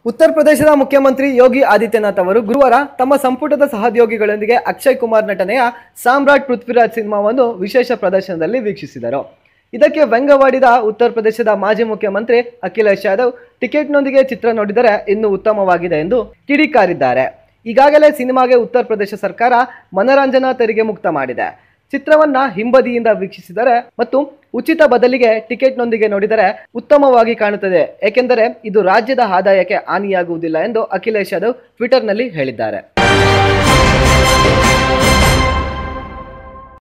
ಉತ್ತರ ಪ್ರದೇಶದ ಮುಖ್ಯಮಂತ್ರಿ ಯೋಗಿ ಆದಿತ್ಯನಾಥ್ ಅವರು ಗುರುವಾರ ತಮ್ಮ ಸಂಪುಟದ ಸಹೋದ್ಯೋಗಿಗಳೊಂದಿಗೆ ಅಕ್ಷಯ್ ಕುಮಾರ್ ನಟನೆಯ ಸಾಮ್ರಾಟ್ ಪೃಥ್ವಿರಾಜ್ ಸಿನಿಮಾವನ್ನು ವಿಶೇಷ ಪ್ರದರ್ಶನದಲ್ಲಿ ವೀಕ್ಷಿಸಿದರು ಇದಕ್ಕೆ ವ್ಯಂಗ್ಯವಾಡಿದ ಉತ್ತರ ಪ್ರದೇಶದ ಮಾಜಿ ಮುಖ್ಯಮಂತ್ರಿ ಅಖಿಲೇಶ್ ಯಾದವ್ ಟಿಕೆಟ್ನೊಂದಿಗೆ ಚಿತ್ರ ನೋಡಿದರೆ ಇನ್ನೂ ಉತ್ತಮವಾಗಿದೆ ಎಂದು ಕಿಡಿಕಾರಿದ್ದಾರೆ ಈಗಾಗಲೇ ಸಿನಿಮಾಗೆ ಉತ್ತರ ಪ್ರದೇಶ ಸರ್ಕಾರ ಮನರಂಜನಾ ತೆರಿಗೆ ಮುಕ್ತ ಮಾಡಿದೆ ಚಿತ್ರವನ್ನ ಹಿಂಬದಿಯಿಂದ ವೀಕ್ಷಿಸಿದರೆ ಮತ್ತು ಉಚಿತ ಬದಲಿಗೆ ಟಿಕೆಟ್ನೊಂದಿಗೆ ನೋಡಿದರೆ ಉತ್ತಮವಾಗಿ ಕಾಣುತ್ತದೆ ಏಕೆಂದರೆ ಇದು ರಾಜ್ಯದ ಆದಾಯಕ್ಕೆ ಹಾನಿಯಾಗುವುದಿಲ್ಲ ಎಂದು ಅಖಿಲೇಶ್ ಯಾದವ್ ಟ್ವಿಟರ್ನಲ್ಲಿ ಹೇಳಿದ್ದಾರೆ